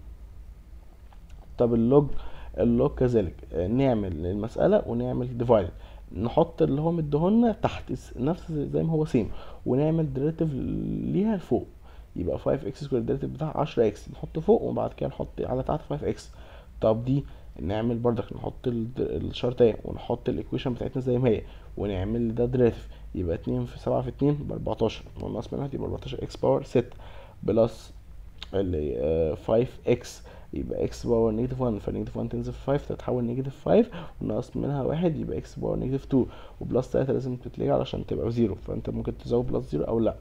طب اللوج اللوج كذلك آه نعمل المسألة ونعمل ديفايد نحط اللي هو مديهولنا تحت نفس زي ما هو سيم ونعمل ديريتيف ليها لفوق يبقى 5 اكس سكوير الديريتيف بتاعها 10 اكس نحط فوق وبعد كده نحط على تحت 5 اكس طب دي نعمل بردك نحط الشرطية ونحط الايكويشن بتاعتنا زي ما هي ونعمل ده ديريتيف يبقى اتنين في سبعة في اتنين بأربعتاشر والناقص منها يبقى أربعتاشر اكس باور ستة بلس ال فايف اكس يبقى اكس باور نيجاتيف 1 فنيجاتيف 1 تنزل في 5 تتحول نيجاتيف 5 والناقص منها واحد يبقى اكس باور نيجاتيف 2 وبلس 3 لازم تتلغي علشان تبقى بزيرو فانت ممكن تزود بلس زيرو او لا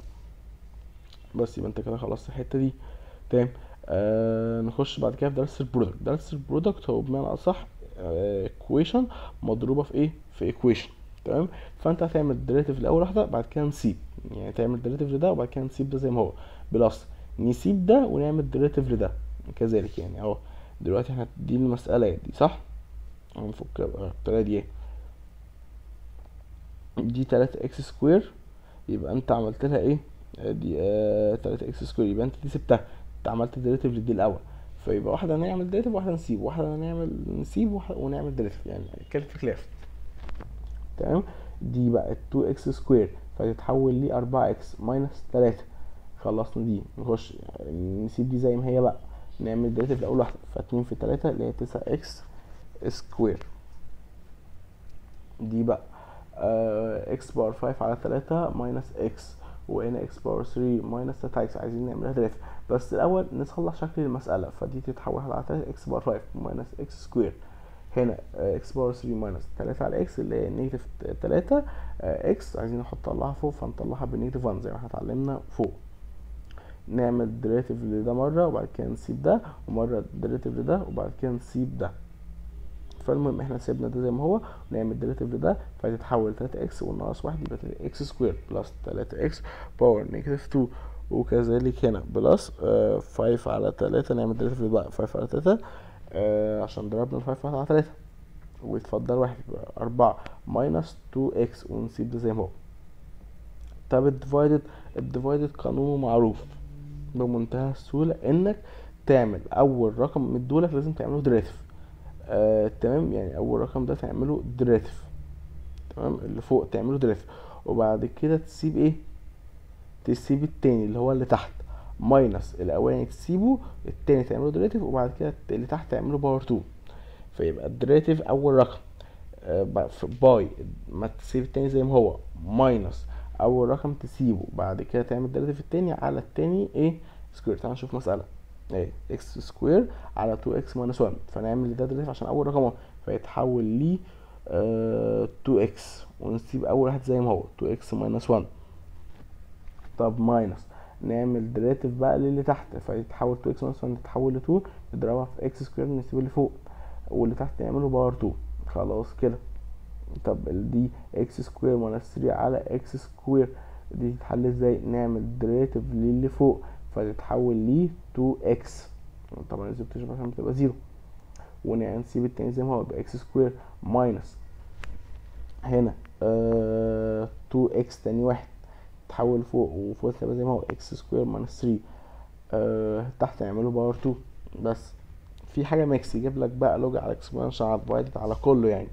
بس يبقى انت كده خلصت الحته دي تمام آه نخش بعد كده في درس البرودكت درس البرودكت هو بمعنى اصح ايكويشن آه مضروبه في ايه في ايكويشن تمام فانت هتعمل ديريتيف لاول واحده بعد كده نسيب يعني تعمل ديريتيف لده وبعد كده نسيب ده زي ما هو بلس نسيب ده ونعمل ديريتيف لده كذلك يعني اهو دلوقتي احنا دي المساله دي صح هنفك الطريقه دي ايه دي 3 اكس سكوير يبقى انت عملت لها ايه دي آه 3 اكس سكوير يبقى انت دي سبتها انت عملت ديريتيف لدي الاول فيبقى واحده هنعمل ديريتيف واحده نسيب واحده هنعمل نسيب واحدة ونعمل ديريتيف يعني كان في خلاف تمام دي بقى 2 اكس سكوير فتتحول لي 4 اكس ماينس 3 خلصنا دي نخش يعني نسيب دي زي ما هي بقى نعمل ديريتيف لاول واحده فاتنين في تلاتة اللي هي تسعة اكس سكوير دي بقى آه اكس بار فايف على تلاتة ماينس اكس وهنا اكس باور 3 ماينس 3 اكس عايزين نعملها ديريتيف بس الاول نصلح شكل المساله فدي تتحول على 3 اكس باور 5 ماينس اكس سكوير هنا اكس باور 3 ماينس 3 على اكس اللي هي نيجاتيف 3 اكس عايزين نحطها لها فوق فنطلعها بنيجاتيف 1 زي ما احنا اتعلمنا فوق نعمل ديريتيف لده مره وبعد كده نسيب ده ومره ديريتيف لده وبعد كده نسيب ده فالمهم احنا سيبنا ده زي ما هو ونعمل ديريتيف لده فهتتحول 3 اكس والناقص واحد يبقى 3 اكس سكوير بلس 3 اكس باور نيجاتيف 2 وكذلك هنا بلس آه 5 على 3 نعمل ديريتيف لده 5 على 3 آه عشان ضربنا 5 على 3 ويتفضل واحد يبقى 4 ماينس 2 اكس ونسيب ده زي ما هو طب الديفايدد الديفايدد قانونه معروف بمنتهى السهولة انك تعمل اول رقم مدولك لازم تعمله ديريتيف آه، تمام يعني اول رقم ده تعمله ديريتيف تمام اللي فوق تعمله ديريتيف وبعد كده تسيب ايه تسيب التاني اللي هو اللي تحت ماينس الاولاني تسيبه التاني تعمله ديريتيف وبعد كده اللي تحت تعمله باور 2 فيبقى الديريتيف اول رقم آه باي ما تسيب التاني زي ما هو ماينس اول رقم تسيبه بعد كده تعمل ديريتيف التاني على التاني ايه سكوير تعال نشوف مسألة ايه اكس سكوير على 2 اكس ماينس 1 فنعمل ده ديريتيف عشان اول رقم فيتحول لي آه 2 اكس ونسيب اول واحد زي ما هو 2 اكس ماينس 1 طب ماينس نعمل ديريتيف بقى للي تحت فيتحول 2 اكس ماينس 1 تتحول ل 2 نضربها في اكس سكوير نسيب اللي فوق واللي تحت نعمله باور 2 خلاص كده طب ال- دي اكس سكوير ماينس 3 على اكس سكوير دي تتحل ازاي نعمل ديريتيف للي فوق فتتحول ل 2 اكس طبعا لازم تشوف عشان بتبقى زيرو ونسيب التاني زي ما هو يبقى اكس سكوير ماينس هنا آه 2 اكس تاني واحد تحول فوق وفوق تبقى زي ما هو اكس سكوير ماينس 3 آه تحت نعمله باور 2 بس في حاجه ميكس يجيب لك بقى لوج على اكسبوننشال على ديفايدد على كله يعني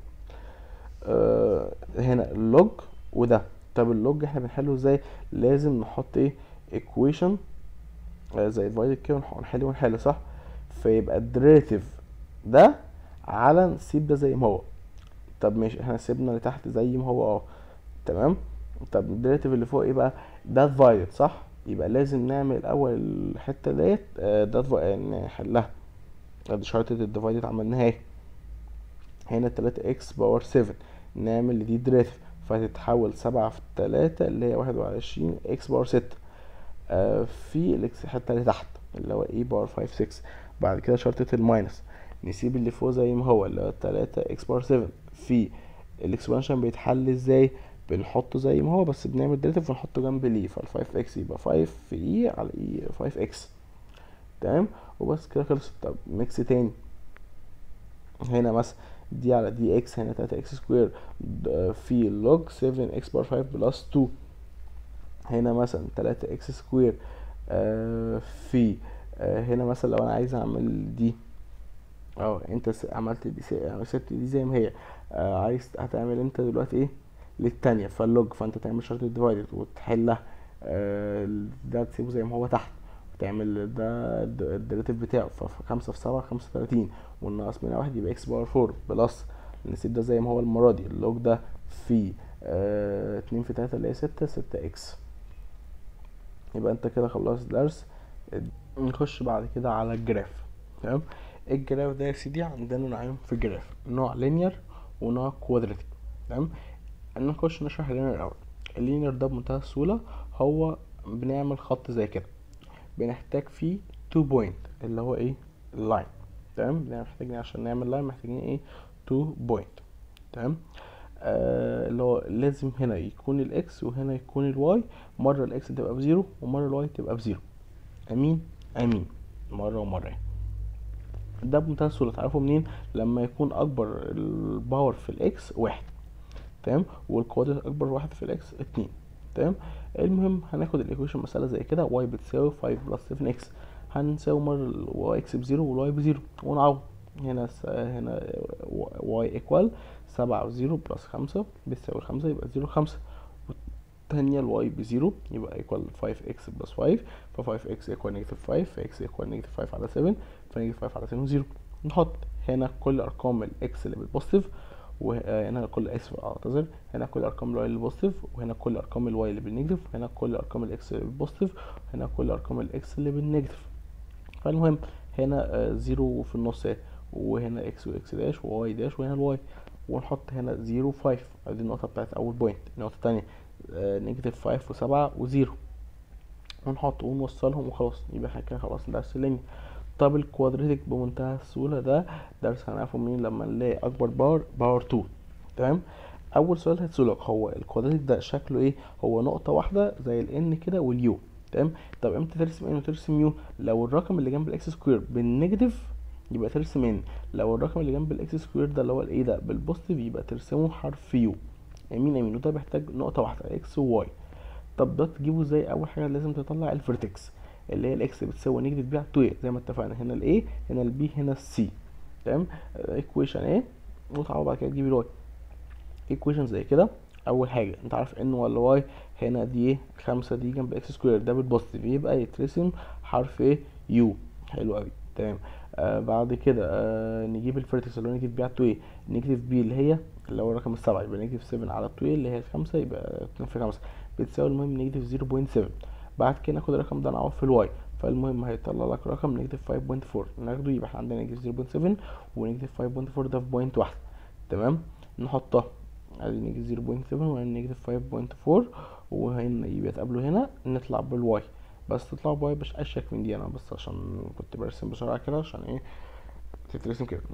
آه هنا اللوج وده طب اللوج احنا بنحله ازاي لازم نحط ايه ايكويشن آه زي ديفايدد كده ونح- ونحل ونحل صح فيبقى الديريتيف ده على نسيب ده زي ما هو طب ماشي احنا سيبنا اللي تحت زي ما هو اه تمام طب الديريتيف اللي فوق ايه بقى ده ديفايدد صح يبقى لازم نعمل الاول الحته ديت آه، ده divi- نحلها ادي شرطة الديفايدد عملناها اهي هنا تلاتة اكس باور سفن نعمل دي ديريتيف فتتحول سبعة في تلاتة اللي هي واحد وعشرين اكس باور ستة آه في الاكس الحتة اللي تحت اللي هو اي باور فايف سكس بعد كده شرطة الماينس نسيب اللي فوق زي ما هو اللي هو تلاتة اكس باور سفن في الاكسبانشن بيتحل ازاي بنحطه زي ما هو بس بنعمل ديريتيف ونحطه جنب الاي فالفايف اكس يبقى فايف في اي على اي فايف اكس تمام وبس كده خلصت طب ميكس تاني هنا مثلا دي على دي اكس هنا تلاتة اكس سكوير في لوج سفن اكس بار فايف بلس تو هنا مثلا تلاتة اكس سكوير آه في آه هنا مثلا لو انا عايز اعمل دي اه انت س- عملت دي س- يعني سبت دي زي ما هي آه عايز هتعمل انت دلوقتي ايه للتانية فاللوج فانت تعمل شرط الديفايدد وتحلها آه ده تسيبه زي ما هو تحت وتعمل ده الد- الديريتيف بتاعه فخمسة في سبعة خمسة وتلاتين والناقص منها واحد يبقى اكس باور فور بلس نسيب ده زي ما هو المرة دي اللوج ده في آه اتنين في تلاتة اللي هي ستة ستة اكس يبقى انت كده خلصت درس نخش بعد كده على الجراف تمام الجراف ده يا سيدي عندنا نوعين في الجراف نوع لينير ونوع كوادراتيك تمام نخش نشرح اللينير الاول اللينير ده بمنتهى السهولة هو بنعمل خط زي كده بنحتاج فيه تو بوينت اللي هو ايه اللاين تمام بنعمل- محتاجين عشان نعمل لاين محتاجين ايه تو بوينت تمام آه اللي هو لازم هنا يكون الاكس وهنا يكون الواي مرة الاكس تبقى بزيرو ومرة الواي تبقى بزيرو امين امين مرة ومرة يعني. ده بمنتهى السهولة تعرفوا منين لما يكون اكبر الباور في الاكس واحد تمام والكوادرات اكبر واحد في الاكس اتنين تمام المهم هناخد الايكويشن مسألة زي كده واي بتساوي 5 بلس 7 اكس هنساوي مرة الواي اكس بزيرو والواي بزيرو ونعوض هنا س... هنا واي ايكوال سبعة وزيرو بلس خمسة بتساوي خمسة يبقى زيرو خمسة والتانية الواي بزيرو يبقى ايكوال 5 اكس بلس 5 ف 5 اكس ايكوال نيجاتيف 5 ف اكس ايكوال نيجاتيف 5 على 7 فنيجاتيف 5 على 7 زيرو نحط هنا كل ارقام الاكس اللي بالبوزيتيف وهنا كل اسف اعتذر هنا كل ارقام الواي اللي بوزيتيف وهنا كل ارقام الواي اللي بالنيجاتيف وهنا كل ارقام الاكس اللي بالبوزيتيف وهنا كل ارقام الاكس اللي بالنيجاتيف فالمهم هنا آه، زيرو في النص اهي وهنا اكس واكس داش وواي داش وهنا الواي ونحط هنا زيرو فايف دي النقطة بتاعت أول بوينت النقطة التانية نيجاتيف فايف وسبعة وزيرو ونحط ونوصلهم وخلاص يبقى احنا كده خلاص درس اللينير طب الكوادريتك بمنتهى السهولة ده درس هنعرفه منين لما نلاقي أكبر باور باور 2 تمام أول سؤال هيتسألك هو الكوادريتك ده شكله ايه هو نقطة واحدة زي الان كده واليو تمام طب امتى ترسم ان وترسم يو لو الرقم اللي جنب الاكس سكوير بالنيجاتيف يبقى ترسم ان لو الرقم اللي جنب الاكس سكوير ده اللي هو الايه ده بالبوزيتيف يبقى ترسمه حرف يو يمين يمين وده بيحتاج نقطة واحدة اكس وواي طب ده تجيبه ازاي اول حاجة لازم تطلع الفيرتكس اللي هي الاكس بتساوي نيجاتيف بي على 2 زي ما اتفقنا هنا الايه هنا البي هنا السي تمام ايكويشن ايه وتعوض بعد كده تجيب الواي ايكويشن زي كده اول حاجه انت عارف ان ولا واي هنا دي ايه خمسة دي جنب اكس سكوير ده بالبوزيتيف يبقى يترسم حرف ايه يو حلو قوي تمام آه بعد كده آه نجيب الفيرتكس اللي هو نيجاتيف بي على 2 نيجاتيف بي اللي هي اللي هو رقم السبعة يبقى نيجاتيف 7 على 2 اللي هي الخمسة يبقى 2 في 5 بتساوي المهم نيجاتيف 0.7 بعد كده ناخد الرقم ده نعوض في الواي فالمهم هيطلع لك رقم نيجاتيف 5.4 ناخده يبقى احنا عندنا نيجاتيف 0.7 ونيجاتيف 5.4 ده في بوينت واحدة تمام نحطها ادي نيجاتيف 0.7 وهنا نيجاتيف 5.4 وهنا يبقى يتقابلوا هنا نطلع بالواي بس تطلع بواي مش اشيك من دي انا بس عشان كنت برسم بسرعة كده عشان ايه تترسم كده تمام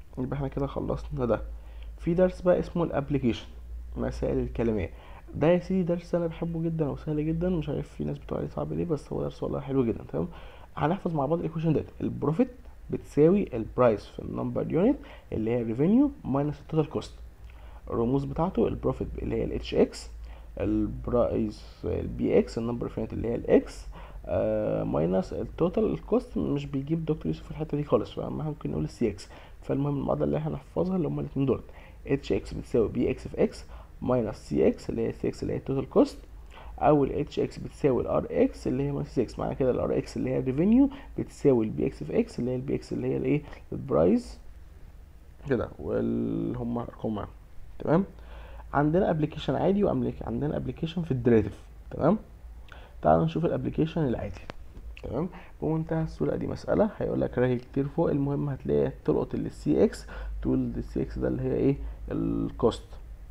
يبقى احنا كده خلصنا ده في درس بقى اسمه الابليكيشن مسائل الكلمات ده يا سيدي درس انا بحبه جدا وسهل جدا مش عارف في ناس بتقول عليه صعب ليه بس هو درس والله حلو جدا تمام هنحفظ مع بعض الايكويشن ديت البروفيت بتساوي البرايس في النمبر يونت اللي هي الريفينيو ماينس التوتال كوست الرموز بتاعته البروفيت اللي هي الاتش اكس البرايس البي اكس النمبر يونت اللي هي الاكس آه ماينس التوتال الكوست مش بيجيب دكتور يوسف في الحته دي خالص فممكن نقول السي اكس فالمهم المعادله اللي احنا هنحفظها اللي هما الاثنين دول اتش اكس بتساوي بي اكس في اكس ماينس سي اكس اللي هي سي اكس اللي هي التوتال كوست او ال اتش اكس بتساوي الار اكس اللي هي ماينس 6 معنى كده الار اكس اللي هي الريفينيو بتساوي البي اكس في اكس اللي هي البي اكس اللي هي الايه البرايس كده واللي هم ارقام معاهم تمام عندنا ابلكيشن عادي وعندنا ابلكيشن في الدريفيتيف تمام تعالوا نشوف الابلكيشن العادي تمام بمنتهى السهوله دي مساله هيقول لك راجل كتير فوق المهم هتلاقي تلقط السي اكس تقول السي اكس ده اللي هي ايه الكوست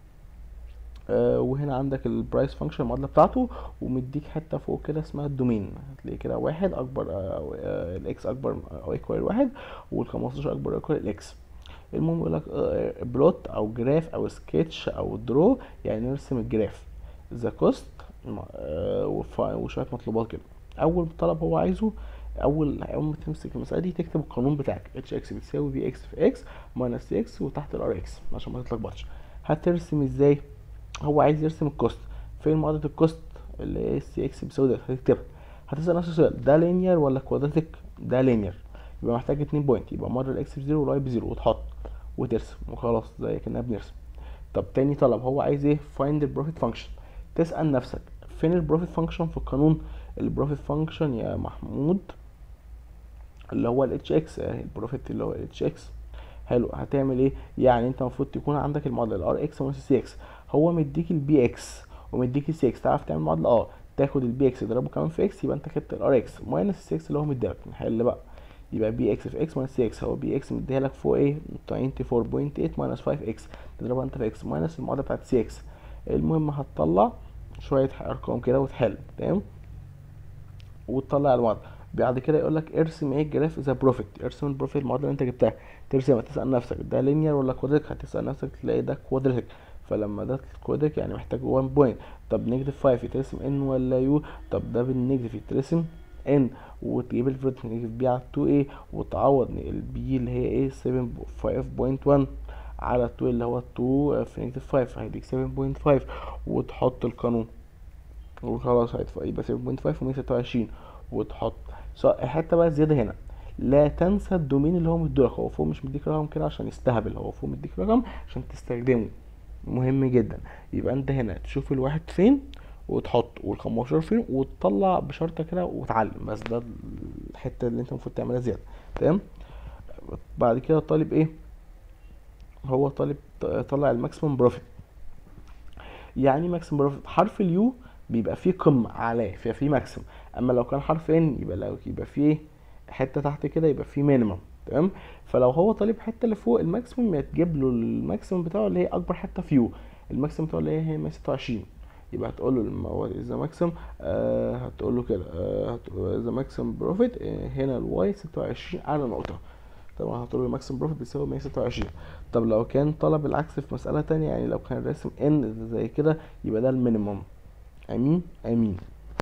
آه وهنا عندك البرايس فانكشن المعادله بتاعته ومديك حته فوق كده اسمها الدومين هتلاقي كده واحد اكبر آه آه الاكس اكبر او ايكوال واحد وال15 اكبر ايكوال الاكس المهم يقول لك آه بلوت او جراف او سكتش او درو يعني نرسم الجراف ذا كوست وشويه مطلوبات كده اول طلب هو عايزه اول اول ما تمسك المساله دي تكتب القانون بتاعك اتش اكس بتساوي في اكس في اكس ماينس سي اكس وتحت الار اكس عشان ما تتلخبطش هترسم ازاي هو عايز يرسم الكوست فين معادله الكوست اللي هي السي اكس بتساوي ده هتكتبها هتسال نفس السؤال ده لينير ولا كوادراتيك ده لينير يبقى محتاج اتنين بوينت يبقى مره الاكس بزيرو والواي بزيرو وتحط وترسم وخلاص زي كنا بنرسم طب تاني طلب هو عايز ايه فايند البروفيت فانكشن تسال نفسك فين البروفيت فانكشن في القانون البروفيت فانكشن يا محمود اللي هو الاتش اكس البروفيت اللي هو الاتش اكس حلو هتعمل ايه يعني انت المفروض تكون عندك المعادله الار اكس ماينس سي اكس هو مديك البي اكس ومديك السي اكس تعرف تعمل معادله اه تاخد البي اكس تضربه كمان في اكس يبقى انت خدت الار اكس ماينس السي اكس اللي هو مديلك نحل بقى يبقى بي اكس في اكس ماينس سي اكس هو بي اكس مديها لك فوق ايه 24.8 ماينس 5 اكس تضربها انت في اكس ماينس المعادله بتاعت سي اكس المهم هتطلع شويه ارقام كده وتحل تمام وتطلع المعادله بعد كده يقول لك ارسم ايه الجراف اذا بروفيت ارسم البروفيت المعادله اللي انت جبتها ترسمها تسال نفسك ده لينير ولا كوادريك هتسال نفسك تلاقي ده كوادريك فلما ده كوادريك يعني محتاج 1 بوينت طب نيجاتيف 5 يترسم ان ولا يو طب ده بالنيجاتيف يترسم ان وتجيب الفيرت نيجاتيف بي على 2 ايه وتعوض البي اللي هي ايه 7.5.1 على 2 اللي هو 2 في نيجاتيف 5 هيديك 7.5 وتحط القانون وخلاص هيبقى 7.5 و 126 وتحط حتى بقى زياده هنا لا تنسى الدومين اللي هو مديلك هو فوق مش مديك رقم كده عشان يستهبل هو فوق مديك رقم عشان تستخدمه مهم جدا يبقى انت هنا تشوف الواحد فين وتحط وال15 فين وتطلع بشرطه كده وتعلم بس ده الحته اللي انت المفروض تعملها زياده تمام بعد كده طالب ايه هو طالب طلع الماكسيمم بروفيت يعني ماكسيمم بروفيت حرف اليو بيبقى فيه قمه عليه فيها فيه ماكسيمم اما لو كان حرف ان يبقى لو يبقى فيه حته تحت كده يبقى فيه مينيمم تمام فلو هو طالب حته اللي فوق الماكسيمم يتجيب له الماكسيمم بتاعه اللي هي اكبر حته فيو الماكسيمم بتاعه اللي هي هي 126 يبقى هتقول له لما هو اذا ماكسيمم آه هتقول له كده آه اذا ماكسيمم بروفيت آه هنا الواي 26 اعلى نقطه طبعا هتقول له الماكسيمم بروفيت بيساوي 126 طب لو كان طلب العكس في مساله تانية يعني لو كان راسم ان زي كده يبقى ده المينيمم امين امين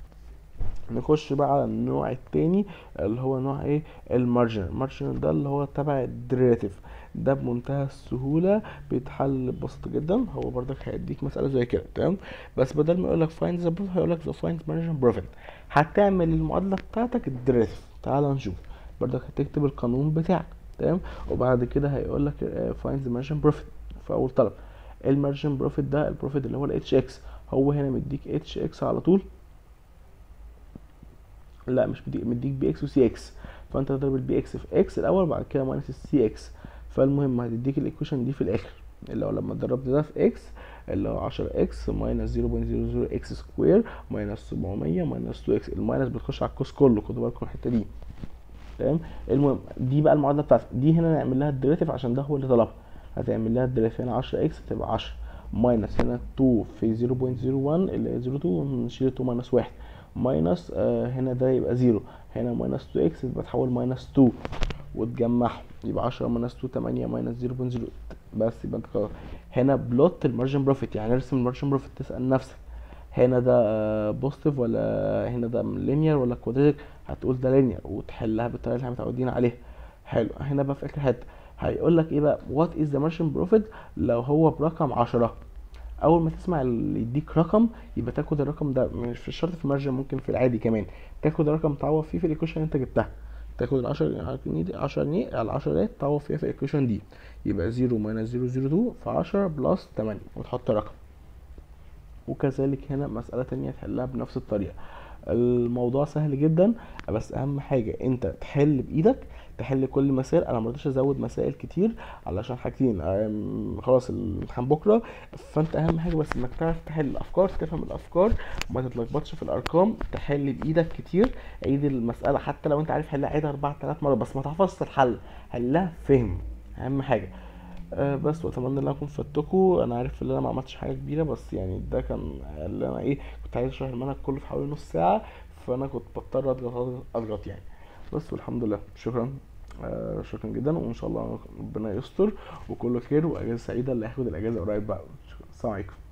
نخش بقى على النوع التاني اللي هو نوع ايه المارجنال المارجنال ده اللي هو تبع الديريتيف ده بمنتهى السهولة بيتحل ببساطة جدا هو برضك هيديك مسألة زي كده تمام بس بدل ما يقولك find the profit هيقولك the find margin profit هتعمل المعادلة بتاعتك الديريتيف تعال نشوف برضك هتكتب القانون بتاعك تمام وبعد كده هيقولك find the margin profit في أول طلب المارجن بروفيت ده البروفيت اللي هو الاتش اكس هو هنا مديك اتش اكس على طول لا مش مديك مديك بي اكس وسي اكس فانت تضرب البي اكس في اكس الاول بعد كده ماينس السي اكس فالمهم هتديك الايكويشن دي في الاخر اللي هو لما ضربت ده في اكس اللي هو 10 اكس ماينس 0.00 اكس سكوير ماينس 700 ماينس 2 اكس الماينس بتخش على الكوس كله خدوا بالكم الحته دي تمام المهم دي بقى المعادله بتاعتك دي هنا نعمل لها الديريتيف عشان ده هو اللي طلبها هتعمل لها الديريتيف هنا 10 اكس تبقى 10 ماينس هنا 2 في 0.01 اللي هي 02 نشيل 2 ماينس 1 ماينس آه هنا ده يبقى 0 هنا ماينس 2 اكس يبقى تحول ماينس 2 وتجمعهم يبقى 10 ماينس 2 8 ماينس 0.0 بس يبقى انت خلاص هنا بلوت المارجن بروفيت يعني ارسم المارجن بروفيت تسال نفسك هنا ده بوزيتيف ولا هنا ده لينير ولا كوادريتك هتقول ده لينير وتحلها بالطريقه اللي احنا متعودين عليها حلو هنا بقى في اخر حته هيقول لك ايه بقى وات از ذا مارجن بروفيت لو هو برقم 10 اول ما تسمع اللي يديك رقم يبقى تاخد الرقم ده مش في الشرط في المارجن ممكن في العادي كمان تاخد الرقم تعوض فيه في الايكويشن اللي انت جبتها تاخد ال 10 جنيه دي 10 جنيه على 10 ديت تعوض فيها في الايكويشن دي يبقى 0 ماينس 002 في 10 بلس 8 وتحط رقم وكذلك هنا مسألة تانية تحلها بنفس الطريقة الموضوع سهل جدا بس اهم حاجة انت تحل بايدك تحل كل مسائل انا مرضتش ازود مسائل كتير علشان حاجتين أم، خلاص الامتحان بكره فانت اهم حاجه بس انك تعرف تحل الافكار تفهم الافكار وما تتلخبطش في الارقام تحل بايدك كتير عيد المساله حتى لو انت عارف حلها عيدها اربع ثلاث مرات بس ما تحفظش الحل حلها فهم اهم حاجه أه بس واتمنى ان انا اكون فدتكم انا عارف ان انا ما عملتش حاجه كبيره بس يعني ده كان اللي انا ايه كنت عايز اشرح المنهج كله في حوالي نص ساعه فانا كنت بضطر اضغط اضغط يعني بس والحمد لله شكرا آه شكرا جدا وان شاء الله ربنا يستر وكله خير واجازه سعيده اللي هياخد الاجازه قريب بقى السلام عليكم